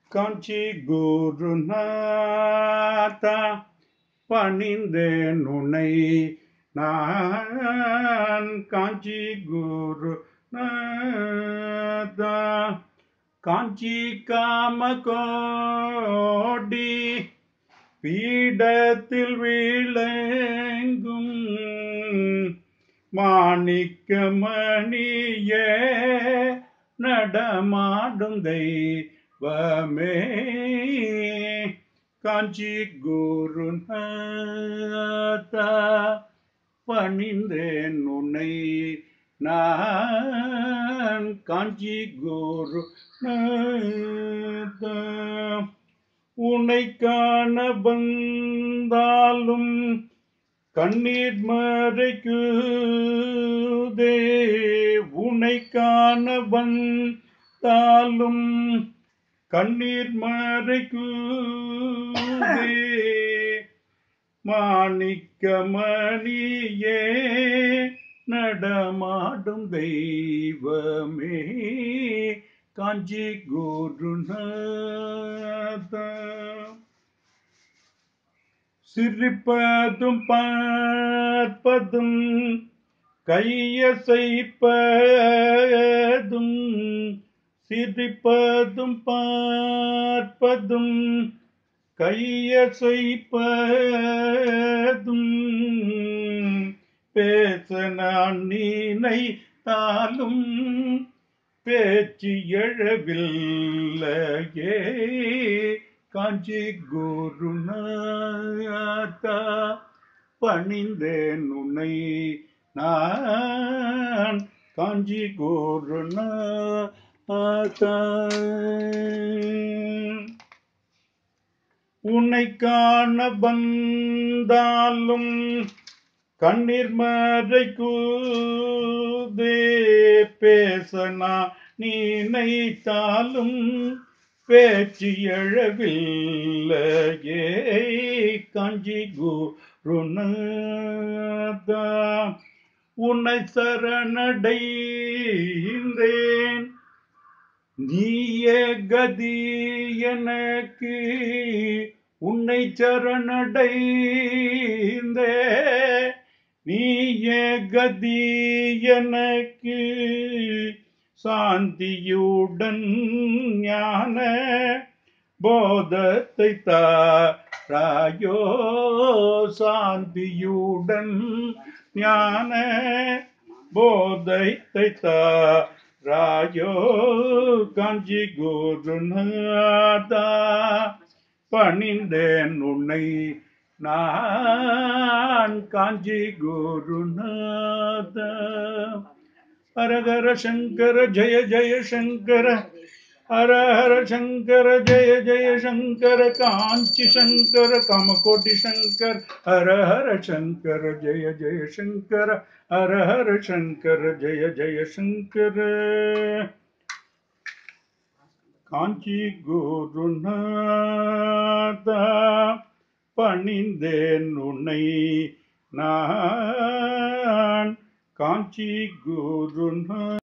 காஞ்சி குருநாதா பணிந்தேன் உன்னை நான் காஞ்சி குரு காஞ்சி காமகோடி பீடத்தில் விளங்கும் மாணிக்கமணியே நடமாடும் தெய்வமே காஞ்சி குருநாதா பணிந்தேன் உன்னை நான் காஞ்சி குரு உன்னை காண வந்தாலும் கண்ணீர் மறைக்குதே உன்னை காண வந்தாலும் கண்ணீர் மறைக்குதே மாணிக்கமணியே நடமாடும் தெய்வமே காஞ்சி குருநாதா சிரிப்பதும் பார்ப்பதும் கையசைப்பதும் சிரிப்பதும் பார்ப்பதும் கையசைப்பதும் பேச நான் நினைத்தாலும் பேச்சு எழவில்லையே காஞ்சி குருநாதா பணிந்தேன் உன்னை நான் காஞ்சி குருநாதா உன்னை காண வந்தாலும் கண்ணீர் மறைக்குதே பேசனா நினைத்தாலும் பேச்சு எழவில்லையே காஞ்சி குருநாதா உன்னை சரணடைந்தேன் நீயே கதி எனக்கு உன்னை சரணடைந்தே நீயே கதி எனக்கு சாந்தியுடன் ஞான போதத்தை தாராயோ சாந்தியுடன் ஞான போதைத்தை தாராயோ காஞ்சி குருநாதா பணிந்தேன் உன்னை நான் காஞ்சி குருநாதா ஹரஹர சங்கர ஜய ஜய சங்கர ஹர ஹர சங்கர ஜய ஜய சங்கர காஞ்சி சங்கர காமகோட்டி சங்கர் ஹர ஹர சங்கர ஜய ஜய சங்கர ஹர ஹர சங்கர ஜய ஜய சங்கர காஞ்சி குருநாதா பணிந்தேன் உன்னை நான் காஞ்சி குருநாதா